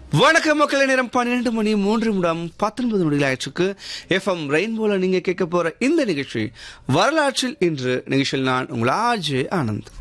வணக்கம் மக்களே நேரம் பன்னிரண்டு மணி மூன்று நிமிடம் பத்தொன்பது மணிகள் ஆயிடுச்சுக்கு எஃப்எம் ரெயின்போல நீங்க கேட்க போற இந்த நிகழ்ச்சி வரலாற்றில் இன்று நிகழ்ச்சியில் நான் உங்கள் ஆஜே ஆனந்த்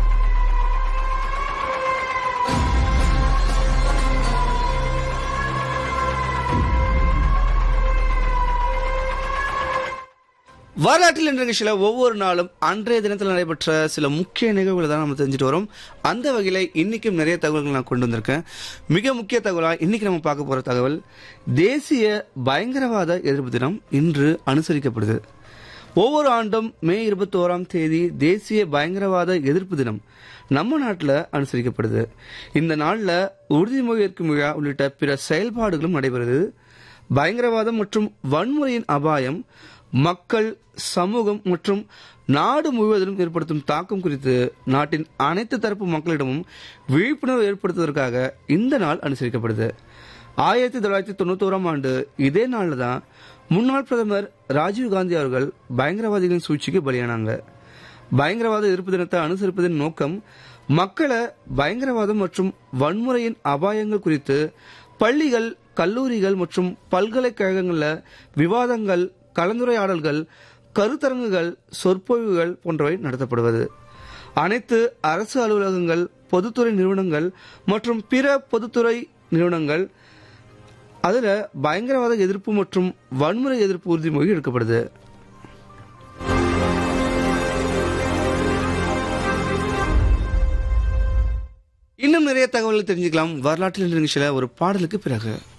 வரலாற்றில் என்ற நிகழ்ச்சியில ஒவ்வொரு நாளும் அன்றைய தினத்தில் நடைபெற்ற சில முக்கிய நிகழ்வுகளை தான் நம்ம தெரிஞ்சுட்டு வரோம் அந்த வகையில இன்னைக்கும் நிறைய தகவல்கள் நான் கொண்டு வந்திருக்கேன் மிக முக்கிய தகவலா இன்னைக்கு நம்ம பார்க்க போற தகவல் தேசிய பயங்கரவாத எதிர்ப்பு தினம் இன்று அனுசரிக்கப்படுது ஒவ்வொரு ஆண்டும் மே இருபத்தி ஓராம் தேதி தேசிய பயங்கரவாத எதிர்ப்பு தினம் நம்ம நாட்டில் அனுசரிக்கப்படுது இந்த நாளில் உறுதிமொழி ஏற்கும் விழா உள்ளிட்ட பிற செயல்பாடுகளும் நடைபெறுது பயங்கரவாதம் மற்றும் வன்முறையின் அபாயம் மக்கள் சமூகம் மற்றும் நாடு முழுவதிலும் ஏற்படுத்தும் தாக்கம் குறித்து நாட்டின் அனைத்து தரப்பு மக்களிடமும் விழிப்புணர்வு ஏற்படுத்துவதற்காக இந்த நாள் அனுசரிக்கப்படுது ஆயிரத்தி தொள்ளாயிரத்தி தொண்ணூத்தோராம் ஆண்டு இதே நாளில் தான் முன்னாள் பிரதமர் ராஜீவ் காந்தி அவர்கள் பயங்கரவாதிகளின் சூழ்ச்சிக்கு பலியானாங்க பயங்கரவாத எதிர்ப்பு தினத்தை அனுசரிப்பதன் நோக்கம் மக்களை பயங்கரவாதம் மற்றும் வன்முறையின் அபாயங்கள் குறித்து பள்ளிகள் கல்லூரிகள் மற்றும் பல்கலைக்கழகங்களில் விவாதங்கள் கலந்துரையாடல்கள் கருத்தரங்குகள் சொற்பொழிவுகள் போன்றவை நடத்தப்படுவது அனைத்து அரசு அலுவலகங்கள் பொதுத்துறை நிறுவனங்கள் மற்றும் பிற பொதுத்துறை நிறுவனங்கள் அதில் பயங்கரவாத எதிர்ப்பு மற்றும் வன்முறை எதிர்ப்பு உறுதிமொழி எடுக்கப்படுது இன்னும் நிறைய தகவல்கள் தெரிஞ்சுக்கலாம் வரலாற்றில் நிகழ்ச்சியில் ஒரு பாடலுக்கு பிறகு